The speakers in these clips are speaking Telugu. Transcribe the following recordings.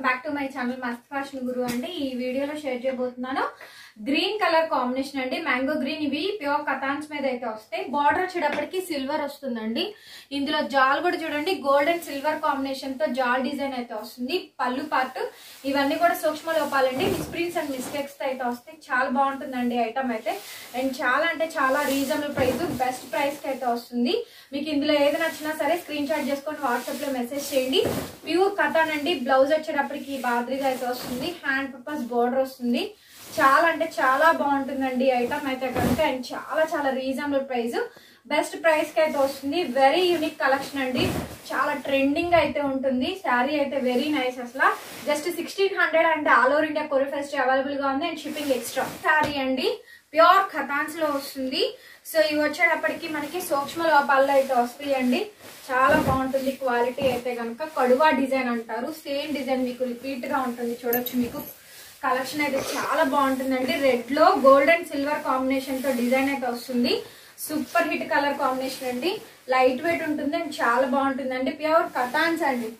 బ్యాక్ టు మై ఛానల్ మస్త్ ఫ్యాషన్ గురు అండి ఈ వీడియోలో షేర్ చేయబోతున్నాను గ్రీన్ కలర్ కాంబినేషన్ అండి మ్యాంగో గ్రీన్ ఇవి ప్యూర్ కథాన్స్ మీద అయితే వస్తాయి బార్డర్ వచ్చేటప్పటికి సిల్వర్ వస్తుందండి ఇందులో జాల్ కూడా చూడండి గోల్డ్ అండ్ సిల్వర్ కాంబినేషన్ తో జాల్ డిజైన్ అయితే వస్తుంది పళ్ళు పార్ట్ ఇవన్నీ కూడా సూక్ష్మ లోపాలండి మిస్ప్రింట్స్ అండ్ మిస్టేక్స్ తో అయితే వస్తాయి చాలా బాగుంటుందండి ఐటమ్ అయితే అండ్ చాలా అంటే చాలా రీజనబుల్ ప్రైస్ బెస్ట్ ప్రైస్ కి అయితే వస్తుంది మీకు ఇందులో ఏది నచ్చినా సరే స్క్రీన్ షాట్ చేసుకొని వాట్సాప్ లో మెసేజ్ చేయండి ప్యూర్ కథాన్ అండి బ్లౌజ్ వచ్చేటప్పటికి బాద్రిగా అయితే వస్తుంది హ్యాండ్ పర్పస్ బోర్డర్ వస్తుంది చాలా అంటే చాలా బాగుంటుందండి ఐటమ్ అయితే కనుక అండ్ చాలా చాలా రీజనబుల్ ప్రైస్ బెస్ట్ ప్రైస్ కి అయితే వస్తుంది వెరీ యూనిక్ కలెక్షన్ అండి చాలా ట్రెండింగ్ అయితే ఉంటుంది శారీ అయితే వెరీ నైస్ అసలు just sixteen hundred and all over India courier ఫెస్ట్ అవైలబుల్ గా ఉంది అండ్ షిప్పింగ్ ఎక్స్ట్రా శారీ అండి ప్యూర్ ఖతాన్స్ లో వస్తుంది సో ఇవి వచ్చేటప్పటికి మనకి సూక్ష్మ లోపాల్లో అయితే వస్తాయండి చాలా బాగుంటుంది క్వాలిటీ అయితే కనుక కడువా డిజైన్ అంటారు సేమ్ డిజైన్ మీకు రిపీట్ గా ఉంటుంది చూడొచ్చు మీకు కలెక్షన్ అయితే చాలా బాగుంటుందండి రెడ్ లో గోల్డ్ అండ్ సిల్వర్ కాంబినేషన్ తో డిజైన్ అయితే వస్తుంది సూపర్ హిట్ కలర్ కాంబినేషన్ అండి లైట్ వెయిట్ ఉంటుంది అండ్ చాలా బాగుంటుందండి ప్యూర్ కథాన్స్ అండి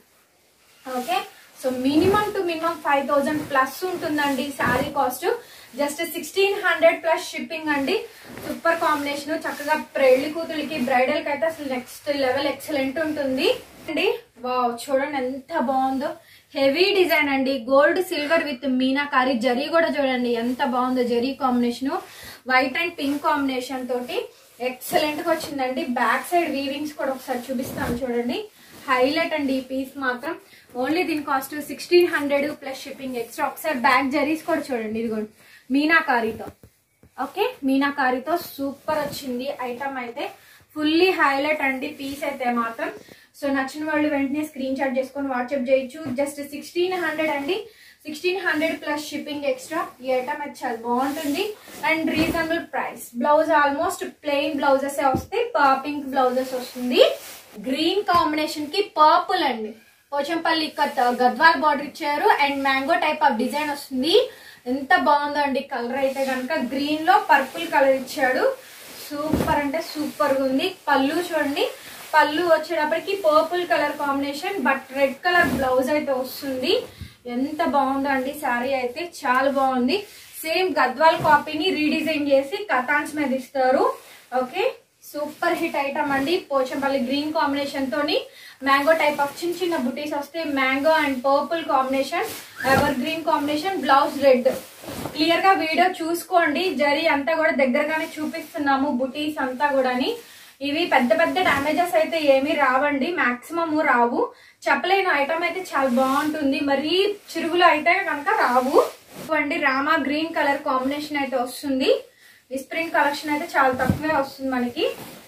okay so minimum to minimum five thousand plus ఉంటుందండి sari cost just sixteen hundred plus shipping అండి సూపర్ కాంబినేషన్ చక్కగా పెళ్లి కూతురికి బ్రైడల్ కి అయితే అసలు నెక్స్ట్ లెవెల్ ఎక్సలెంట్ ఉంటుంది అండి వావ్ చూడండి ఎంత బాగుందో హెవీ డిజైన్ అండి gold silver with meenakari zari కూడా చూడండి ఎంత బాగుందో zari combination white and pink combination తోటి ఎక్సలెంట్ గా వచ్చిందండి బ్యాక్ సైడ్ వీవింగ్స్ కూడా ఒకసారి చూపిస్తాను చూడండి హైలైట్ అండి ఈ పీస్ మాత్రం ఓన్లీ దీని cost sixteen hundred plus shipping extra ఒకసారి బ్యాక్ జరీస్ కూడా చూడండి ఇదిగోండి మీనాకారితో ఓకే మీనాకారితో సూపర్ వచ్చింది ఐటమ్ అయితే ఫుల్లీ హైలైట్ అండి పీస్ అయితే మాత్రం సో నచ్చిన వాళ్ళు వెంటనే స్క్రీన్ షాట్ చేసుకొని వాట్సాప్ చేయొచ్చు జస్ట్ సిక్స్టీన్ హండ్రెడ్ అండి sixteen hundred plus shipping extra ఈ ఐటమ్ అయితే చాలా బాగుంటుంది and reasonable price blouse almost plain blouses వస్తాయి పింక్ బ్లౌజెస్ వస్తుంది గ్రీన్ కాంబినేషన్ కి పర్పుల్ అండి పోచంపల్లి కత్ గద్వాల్ బార్డర్ ఇచ్చారు and mango type of design వస్తుంది ఎంత బాగుందో అండి కలర్ అయితే కనుక గ్రీన్ లో పర్పుల్ కలర్ ఇచ్చాడు సూపర్ అంటే సూపర్ గా ఉంది పళ్ళు చూడండి పళ్ళు వచ్చేటప్పటికి purple colour combination but red colour blouse అయితే వస్తుంది ఎంత బాగుందో అండి శారీ అయితే చాలా బాగుంది సేమ్ గద్వాల్ కాపీని రీడిజైన్ చేసి కథాన్స్ మీద ఇస్తారు ఓకే సూపర్ హిట్ ఐటమ్ అండి పోచంపల్లి గ్రీన్ కాంబినేషన్ తోని మ్యాంగో టైప్ ఆఫ్ చిన్న చిన్న బుటీస్ వస్తే mango and purple combination evergreen combination blouse red clear గా వీడియో చూసుకోండి జరీ అంతా కూడా దగ్గరగానే చూపిస్తున్నాము బుటీస్ అంతా కూడాని ఇవి పెద్ద పెద్ద డామేజెస్ అయితే ఏమీ రావండి మాక్సిమం రావు చెప్పలేని ఐటమ్ అయితే చాలా బాగుంటుంది మరీ చిరుగులు అయితే కనుక రావు అండి రామా గ్రీన్ కలర్ కాంబినేషన్ అయితే వస్తుంది స్ప్రింగ్ కలెక్షన్ అయితే చాలా తక్కువే వస్తుంది మనకి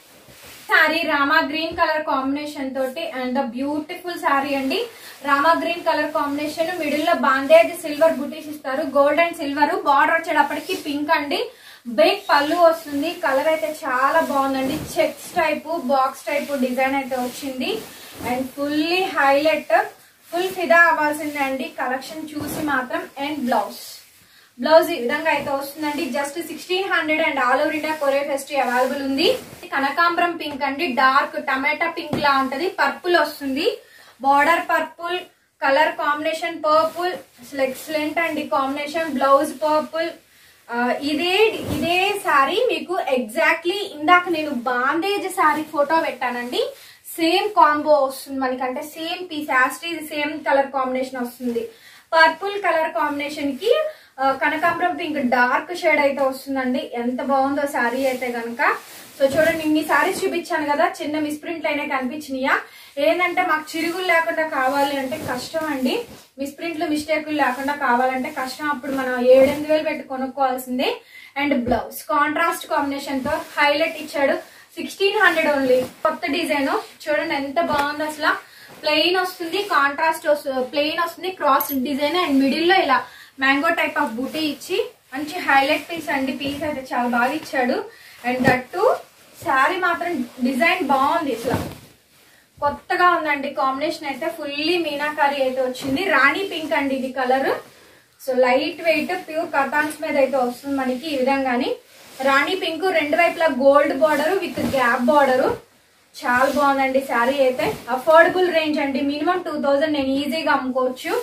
sari Rama green colour combination తోటి అండ్ బ్యూటిఫుల్ శారీ అండి Rama green colour combination middle లో బాందేజ్ సిల్వర్ బుటీస్ ఇస్తారు గోల్డ్ అండ్ సిల్వర్ బార్డర్ వచ్చేటప్పటికి పింక్ అండి బేక్ పళ్ళు వస్తుంది కలర్ అయితే చాలా బాగుందండి checks type box type design అయితే వచ్చింది అండ్ ఫుల్లీ హైలైట్ ఫుల్ ఫిదా అవ్వాల్సిందే అండి కలెక్షన్ చూసి మాత్రం అండ్ బ్లౌజ్ బ్లౌజ్ ఈ విధంగా అయితే వస్తుందండి just sixteen hundred and all over India courier ఫెస్టివ్ అవైలబుల్ ఉంది కనకాంబరం పింక్ అండి డార్క్ టమాటా పింక్ లా ఉంటది పర్పుల్ వస్తుంది border purple colour combination purple అసలు ఎక్సలెంట్ అండి కాంబినేషన్ బ్లౌజ్ పర్పుల్ ఇదే ఇదే సారీ మీకు ఎగ్జాక్ట్లీ ఇందాక నేను బాందేజ్ సారీ ఫోటో పెట్టానండి సేమ్ కాంబో వస్తుంది మనకి అంటే సేమ్ పీస్ యాస్టీ సేమ్ కలర్ కాంబినేషన్ వస్తుంది పర్పుల్ కలర్ కాంబినేషన్ కి కనకాంబరం పింక్ డార్క్ షేడ్ అయితే వస్తుందండి ఎంత బాగుందో శారీ అయితే కనుక సో చూడండి ఇన్ని శారీస్ చూపించాను కదా చిన్న మిస్ప్రింట్లు అయినా కనిపించినాయా ఏంటంటే మాకు చిరుగులు లేకుండా కావాలి అంటే కష్టం అండి మిస్ప్రింట్లు మిస్టేకులు లేకుండా కావాలంటే కష్టం అప్పుడు మనం ఏడెనిమిది వేలు పెట్టి కొనుక్కోవాల్సిందే అండ్ బ్లౌజ్ కాంట్రాస్ట్ కాంబినేషన్ తో హైలైట్ ఇచ్చాడు సిక్స్టీన్ హండ్రెడ్ ఓన్లీ కొత్త డిజైన్ చూడండి ఎంత బాగుంది అసలు ప్లెయిన్ వస్తుంది కాంట్రాస్ట్ ప్లెయిన్ వస్తుంది క్రాస్ డిజైన్ అండ్ మిడిల్ లో ఇలా మ్యాంగో టైప్ ఆఫ్ బూటీ ఇచ్చి మంచి హైలైట్ పీస్ అండి పీస్ అయితే చాలా బాగా ఇచ్చాడు అండ్ దట్టు శారీ మాత్రం డిజైన్ బాగుంది ఇట్లా కొత్తగా ఉందండి కాంబినేషన్ అయితే ఫుల్లీ మీనాకారి అయితే వచ్చింది రాణి పింక్ అండి ఇది colour so light weight pure కథాన్స్ మీద అయితే వస్తుంది మనకి ఈ విధంగాని రాణి పింక్ రెండు వైపులా gold border with gap border చాలా బాగుందండి శారీ అయితే అఫోర్డబుల్ రేంజ్ అండి మినిమం టూ థౌజండ్ నేను ఈజీగా అమ్ముకోవచ్చు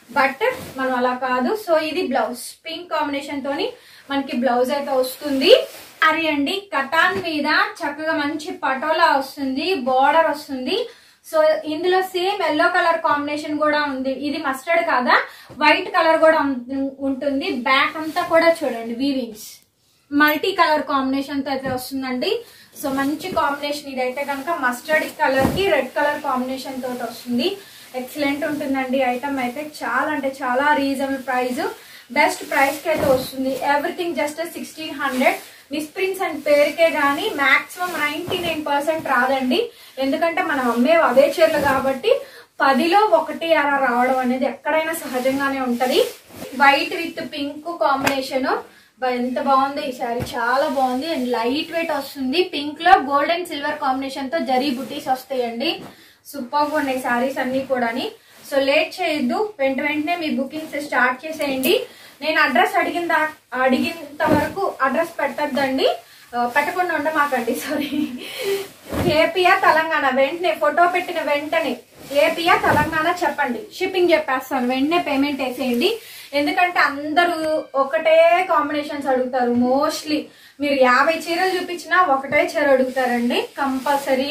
బట్ మనం అలా కాదు సో ఇది బ్లౌజ్ పింక్ కాంబినేషన్ తోని మనకి బ్లౌజ్ అయితే వస్తుంది అరే అండి కటాన్ మీద చక్కగా మంచి పటోలా వస్తుంది బార్డర్ వస్తుంది సో ఇందులో సేమ్ ఎల్లో కలర్ కాంబినేషన్ కూడా ఉంది ఇది మస్టర్డ్ కాదా వైట్ కలర్ కూడా ఉం- ఉంటుంది బ్యాక్ అంతా కూడా చూడండి వీవింగ్స్ మల్టీ కలర్ కాంబినేషన్ తో అయితే వస్తుందండి సో మంచి కాంబినేషన్ ఇదైతే కనుక మస్టర్డ్ కలర్ కి రెడ్ కలర్ కాంబినేషన్ తోటి వస్తుంది ఎక్సలెంట్ ఉంటుందండి ఐటమ్ అయితే చాలా అంటే చాలా రీజనబుల్ ప్రైస్ బెస్ట్ ప్రైస్ కి అయితే వస్తుంది everything just sixteen hundred misprints and పేరుకే గానీ మాక్సిమం నైన్టీ నైన్ పర్సెంట్ రాదండి ఎందుకంటే మనం అమ్మే అవే చీరలు కాబట్టి పదిలో ఒకటి అలా రావడం అనేది ఎక్కడైనా సహజంగానే ఉంటది వైట్ విత్ పింక్ కాంబినేషన్ ఎంత బాగుంది ఈ సారీ చాలా బాగుంది అండ్ లైట్ వెయిట్ వస్తుంది పింక్ లో గోల్డ్ అండ్ సిల్వర్ కాంబినేషన్ తో జరీ బుటీస్ వస్తాయండి సూపర్ గా ఉన్నాయి సారీస్ అన్ని కూడాని సో లేట్ చేయొద్దు వెంట వెంటనే మీ బుకింగ్స్ స్టార్ట్ చేసేయండి నేను అడ్రస్ అడిగిన దా అడిగినంత వరకు అడ్రస్ పెట్టద్దండి పెట్టకుండా ఉండమాకండి సారీ ఏపీయా తెలంగాణ వెంటనే ఫోటో పెట్టిన వెంటనే ఏపీయా తెలంగాణ చెప్పండి షిప్పింగ్ చెప్పేస్తాను వెంటనే పేమెంట్ వేసేయండి ఎందుకంటే అందరూ ఒకటే కాంబినేషన్స్ అడుగుతారు మోస్ట్లీ మీరు యాభై చీరలు చూపించినా ఒకటే చీర అడుగుతారండి కంపల్సరీ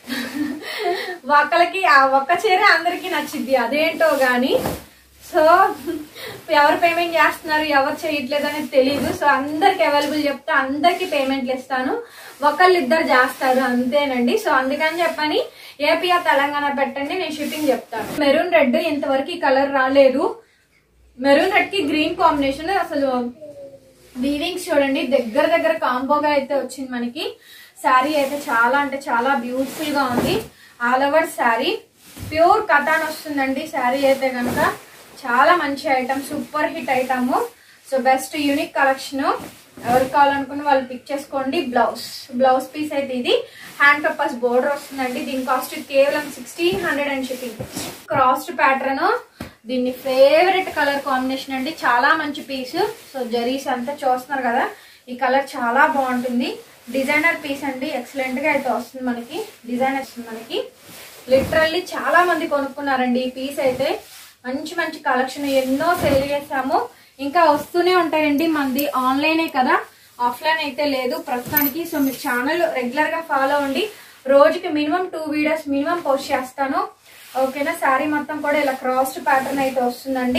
ఒకళ్ళకి ఆ ఒక్క చీర అందరికీ నచ్చిద్ది అదేంటో గాని సో ఎవరు పేమెంట్ చేస్తున్నారు ఎవరు చేయట్లేదు అనేది తెలియదు సో అందరికి అవైలబుల్ చెప్తే అందరికి పేమెంట్లు ఇస్తాను ఒకళ్ళు ఇద్దరు చేస్తారు అంతేనండి సో అందుకని చెప్పని ఏపీఆర్ తెలంగాణ పెట్టండి నేను షిప్పింగ్ చెప్తాను మెరూన్ రెడ్ ఇంతవరకు ఈ కలర్ రాలేదు మెరూన్ రెడ్ కి గ్రీన్ కాంబినేషన్ అసలు వీవింగ్స్ చూడండి దగ్గర దగ్గర కాంబోగా అయితే వచ్చింది మనకి శారీ అయితే చాలా అంటే చాలా బ్యూటిఫుల్ గా ఉంది ఆల్ ఓవర్ శారీ ప్యూర్ కథాన్ వస్తుందండి శారీ అయితే కనుక చాలా మంచి item super hit item so best unique collection ఎవరు కావాలనుకున్న వాళ్ళు పిక్ చేసుకోండి బ్లౌజ్ బ్లౌజ్ పీస్ అయితే ఇది హ్యాండ్ పర్పస్ బోర్డర్ వస్తుందండి దీని కాస్ట్ కేవలం sixteen hundred and shipping crossed pattern దీన్ని ఫేవరెట్ కలర్ కాంబినేషన్ అండి చాలా మంచి పీస్ సో జరీస్ అంతా చూస్తున్నారు కదా ఈ కలర్ చాలా బాగుంటుంది డిజైనర్ పీస్ అండి ఎక్సలెంట్ గా అయితే వస్తుంది మనకి డిజైన్ వస్తుంది మనకి లిటరల్లీ చాలా మంది కొనుక్కున్నారండి ఈ పీస్ అయితే మంచి మంచి కలెక్షన్ ఎన్నో సేల్ చేసాము ఇంకా వస్తూనే ఉంటాయండి మనది ఆన్లైనే కదా ఆఫ్లైన్ అయితే లేదు ప్రస్తుతానికి సో మీరు ఛానల్ రెగ్యులర్ గా ఫాలో అవ్వండి రోజుకి minimum two videos minimum post చేస్తాను ఓకేనా శారీ మొత్తం కూడా ఇలా క్రాస్డ్ ప్యాటర్న్ అయితే వస్తుందండి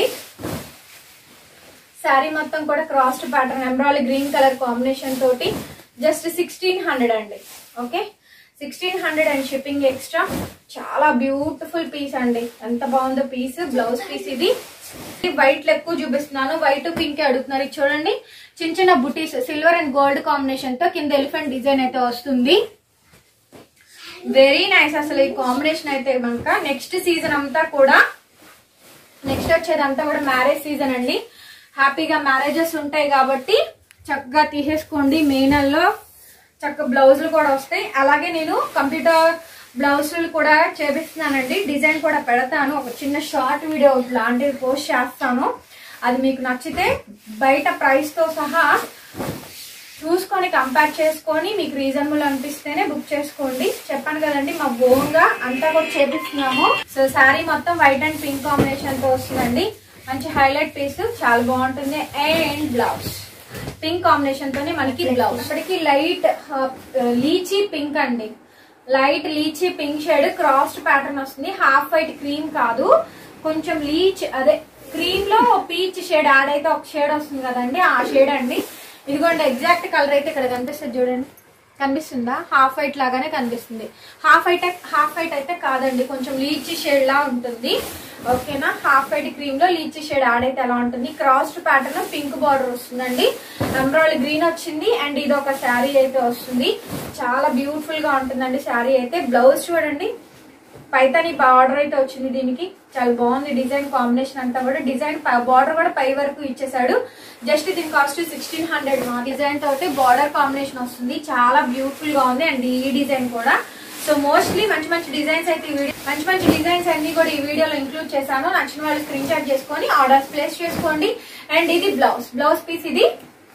శారీ మొత్తం కూడా crossed pattern embroidery green colour combination తోటి జస్ట్ సిక్స్టీన్ హండ్రెడ్ అండి okay sixteen hundred and shipping extra చాలా బ్యూటిఫుల్ పీస్ అండి ఎంత బాగుందో పీస్ బ్లౌజ్ పీస్ ఇది వైట్ ఎక్కువ చూపిస్తున్నాను వైట్ పింక్ అడుగుతున్నారు ఇది చూడండి చిన్న చిన్న బుటీస్ సిల్వర్ అండ్ గోల్డ్ కాంబినేషన్ తో కింద ఎలిఫెంట్ డిజైన్ అయితే వస్తుంది వెరీ నైస్ అసలు ఈ కాంబినేషన్ అయితే కనుక నెక్స్ట్ సీజన్ అంతా కూడా నెక్స్ట్ వచ్చేది అంతా కూడా మ్యారేజ్ సీజన్ అండి హ్యాపీగా మ్యారేజెస్ ఉంటాయి కాబట్టి చక్కగా తీసేసుకోండి మే నెలలో చక్కగా బ్లౌజులు కూడా వస్తాయి అలాగే నేను కంప్యూటర్ బ్లౌజులు కూడా చేపిస్తున్నానండి డిజైన్ కూడా పెడతాను ఒక చిన్న షార్ట్ వీడియో లాంటిది పోస్ట్ చేస్తాను అది మీకు నచ్చితే బయట ప్రైస్ తో సహా చూసుకొని కంపేర్ చేసుకొని మీకు రీజనబుల్ అనిపిస్తేనే బుక్ చేసుకోండి చెప్పాను కదండి మా ఓన్ గా అంతా కూడా చేపిస్తున్నాము సో శారీ మొత్తం వైట్ అండ్ పింక్ కాంబినేషన్ తో వస్తుందండి మంచి హైలైట్ పీస్ చాలా బాగుంటుంది అండ్ బ్లౌజ్ పింక్ కాంబినేషన్ తోనే మనకి బ్లౌజ్ ఇప్పటికి లైట్ లీచీ పింక్ అండి light lychee pink shade crossed pattern వస్తుంది హాఫ్ వైట్ క్రీమ్ కాదు కొంచెం లీచ్ అదే క్రీమ్ లో పీచ్ షేడ్ యాడ్ అయితే ఒక షేడ్ వస్తుంది కదండి ఆ షేడ్ అండి ఇదిగోండి ఎగ్జాక్ట్ కలర్ అయితే ఇక్కడ కనిపిస్తుంది చూడండి కనిపిస్తుందా హాఫ్ వైట్ లాగానే కనిపిస్తుంది హాఫ్ వైట్ హాఫ్ వైట్ అయితే కాదండి కొంచెం లీచీ షేడ్ లా ఉంటుంది ఓకేనా హాఫ్ వైట్ క్రీమ్ లో లీచీ షేడ్ యాడ్ అయితే ఎలా ఉంటుంది క్రాస్డ్ ప్యాటర్న్ పింక్ బార్డర్ వస్తుందండి ఎంబ్రాయిడరీ గ్రీన్ వచ్చింది అండ్ ఇది ఒక శారీ అయితే వస్తుంది చాలా బ్యూటిఫుల్ గా ఉంటుందండి శారీ అయితే బ్లౌజ్ చూడండి పైతాని బార్డర్ అయితే వచ్చింది దీనికి చాలా బాగుంది డిజైన్ కాంబినేషన్ అంతా కూడా డిజైన్ బార్డర్ కూడా పై వరకు ఇచ్చేసాడు జస్ట్ దీని కాస్ట్ సిక్స్టీన్ హండ్రెడ్ మా డిజైన్ తోటి బార్డర్ కాంబినేషన్ వస్తుంది చాలా బ్యూటిఫుల్ గా ఉంది అండ్ ఈ డిజైన్ కూడా సో మోస్ట్లీ మంచి మంచి డిజైన్స్ అయితే ఈ వీడియో మంచి మంచి డిజైన్స్ అన్ని కూడా ఈ వీడియోలో ఇంక్లూడ్ చేశాను నచ్చిన వాళ్ళు స్క్రీన్ షాట్ చేసుకొని ఆర్డర్స్ ప్లేస్ చేసుకోండి అండ్ ఇది బ్లౌజ్ బ్లౌజ్ పీస్ ఇది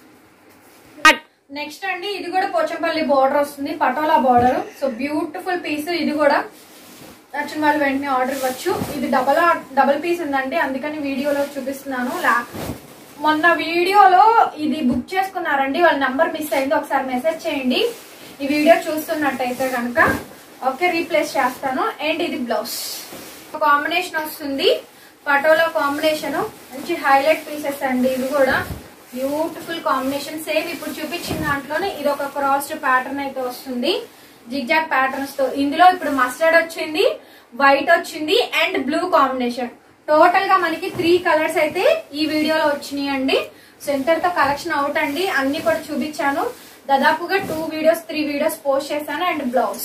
నెక్స్ట్ అండి ఇది కూడా పోచంపల్లి బార్డర్ వస్తుంది patola border so beautiful piece ఇది కూడా నచ్చిన వాళ్ళు వెంటనే ఆర్డర్ ఇవ్వచ్చు ఇది డబల్ డబల్ పీస్ ఉందండి అందుకని వీడియోలో చూపిస్తున్నాను లా మొన్న వీడియోలో ఇది బుక్ చేసుకున్నారండి వాళ్ళ నంబర్ మిస్ అయింది ఒకసారి మెసేజ్ చేయండి ఈ వీడియో చూస్తున్నట్టయితే కనుక ఓకే రీప్లేస్ చేస్తాను అండ్ ఇది బ్లౌజ్ కాంబినేషన్ వస్తుంది పటోలా కాంబినేషన్ మంచి హైలైట్ పీసెస్ అండి ఇది కూడా బ్యూటిఫుల్ కాంబినేషన్ సేమ్ ఇప్పుడు చూపించిన దాంట్లోనే ఇది ఒక క్రాస్డ్ ప్యాటర్న్ అయితే వస్తుంది జిగ్జాగ్ ప్యాటర్న్స్ తో ఇందులో ఇప్పుడు మస్టర్డ్ వచ్చింది వైట్ వచ్చింది అండ్ బ్లూ కాంబినేషన్ టోటల్ గా మనకి త్రీ కలర్స్ అయితే ఈ వీడియోలో వచ్చినాయి అండి సో ఇంతటితో కలెక్షన్ అవుట్ అండి అన్ని కూడా చూపించాను దాదాపుగా two videos three videos post చేశాను and blouse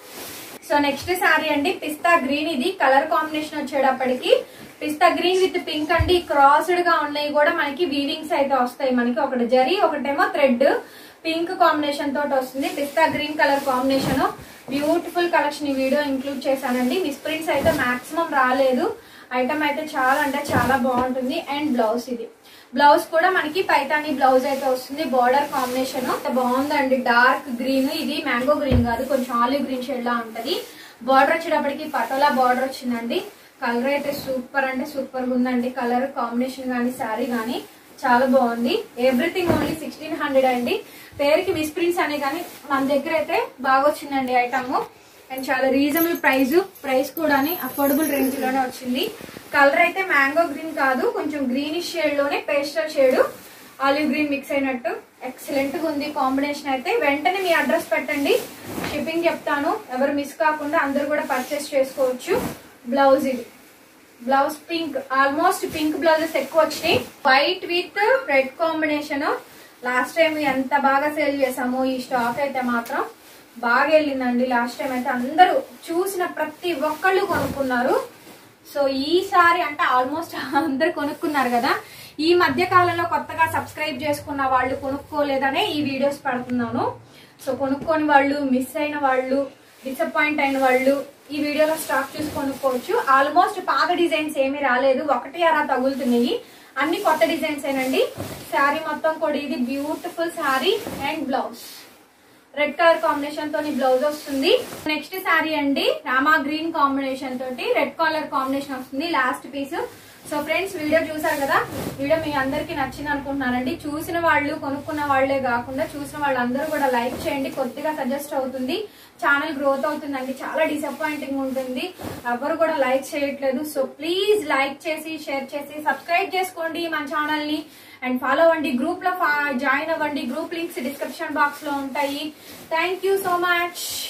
so next sari అండి పిస్తా గ్రీన్ ఇది కలర్ కాంబినేషన్ వచ్చేటప్పటికి పిస్తా గ్రీన్ విత్ పింక్ అండి క్రాస్డ్ గా ఉన్నాయి కూడా మనకి వీవింగ్స్ అయితే వస్తాయి మనకి ఒకటి జరీ ఒకటేమో థ్రెడ్ పింక్ కాంబినేషన్ తోటి వస్తుంది pista green colour combination beautiful collection ఈ వీడియో ఇంక్లూడ్ చేశానండి మిస్ ప్రింట్స్ అయితే మాక్సిమం రాలేదు ఐటమ్ అయితే చాలా అంటే చాలా బాగుంటుంది అండ్ బ్లౌజ్ ఇది బ్లౌజ్ కూడా మనకి పైతాని బ్లౌజ్ అయితే వస్తుంది బార్డర్ కాంబినేషన్ బాగుందండి డార్క్ గ్రీన్ ఇది మ్యాంగో గ్రీన్ కాదు కొంచెం ఆలివ్ గ్రీన్ షేడ్ లా ఉంటది బార్డర్ వచ్చేటప్పటికి పటోలా బార్డర్ వచ్చిందండి కలర్ అయితే సూపర్ అంటే సూపర్ గా ఉందండి కలర్ కాంబినేషన్ కానీ శారీ కానీ చాలా బాగుంది ఎవ్రీథింగ్ ఓన్లీ సిక్స్టీన్ హండ్రెడ్ అండి పేరుకి మిస్ప్రింట్స్ అనే కానీ మన దగ్గర అయితే బాగా వచ్చిందండి ఐటమ్ అండ్ చాలా రీజనబుల్ ప్రైస్ ప్రైస్ కూడా అఫోర్డబుల్ రేంజ్ లోనే వచ్చింది కలర్ అయితే మ్యాంగో గ్రీన్ కాదు కొంచెం గ్రీనిష్ షేడ్ లోనే pastel shade olive green mix అయినట్టు ఎక్సలెంట్ గా ఉంది కాంబినేషన్ అయితే వెంటనే మీ అడ్రస్ పెట్టండి షిప్పింగ్ చెప్తాను ఎవరు మిస్ కాకుండా అందరూ కూడా పర్చేస్ చేసుకోవచ్చు బ్లౌజ్ ఇది blouse pink almost pink blouses ఎక్కువ వచ్చినాయి white with red combination last time ఎంత బాగా సేల్ చేసాము ఈ స్టాక్ అయితే మాత్రం బాగా వెళ్ళిందండి లాస్ట్ టైం అయితే అందరూ చూసిన ప్రతి ఒక్కళ్ళు కొనుక్కున్నారు సో ఈసారి అంటే ఆల్మోస్ట్ అందరు కొనుక్కున్నారు కదా ఈ మధ్య కాలంలో కొత్తగా సబ్స్క్రైబ్ చేసుకున్న వాళ్ళు కొనుక్కోలేదనే ఈ వీడియోస్ పెడుతున్నాను సో కొనుక్కోని వాళ్ళు మిస్ అయిన వాళ్ళు డిసప్పాయింట్ అయిన వాళ్ళు ఈ వీడియోలో స్టాక్ చూసి కొనుక్కోవచ్చు ఆల్మోస్ట్ పాత డిజైన్స్ ఏమీ రాలేదు ఒకటి అలా తగులుతున్నాయి అన్ని కొత్త డిజైన్స్ ఏనండి శారీ మొత్తం కూడా ఇది beautiful saree and blouse red colour combination తోని బ్లౌజ్ వస్తుంది నెక్స్ట్ శారీ అండి రామా గ్రీన్ కాంబినేషన్ తోటి రెడ్ కలర్ కాంబినేషన్ వస్తుంది last piece so friends video చూసారు కదా వీడియో మీ అందరికి నచ్చింది అనుకుంటున్నానండి చూసిన వాళ్ళు కొనుక్కున్న వాళ్ళే కాకుండా చూసిన వాళ్ళందరూ కూడా లైక్ చేయండి కొద్దిగా సజెస్ట్ అవుతుంది ఛానల్ గ్రోత్ అవుతుందండి చాలా డిసప్పాయింటింగ్ ఉంటుంది ఎవరు కూడా లైక్ చేయట్లేదు సో ప్లీజ్ లైక్ చేసి షేర్ చేసి సబ్స్క్రైబ్ చేసుకోండి మన ఛానల్ ని అండ్ ఫాలో అవ్వండి గ్రూప్ లో జాయిన్ అవ్వండి గ్రూప్ లింక్స్ డిస్క్రిప్షన్ బాక్స్ లో ఉంటాయి థ్యాంక్ యూ సో మచ్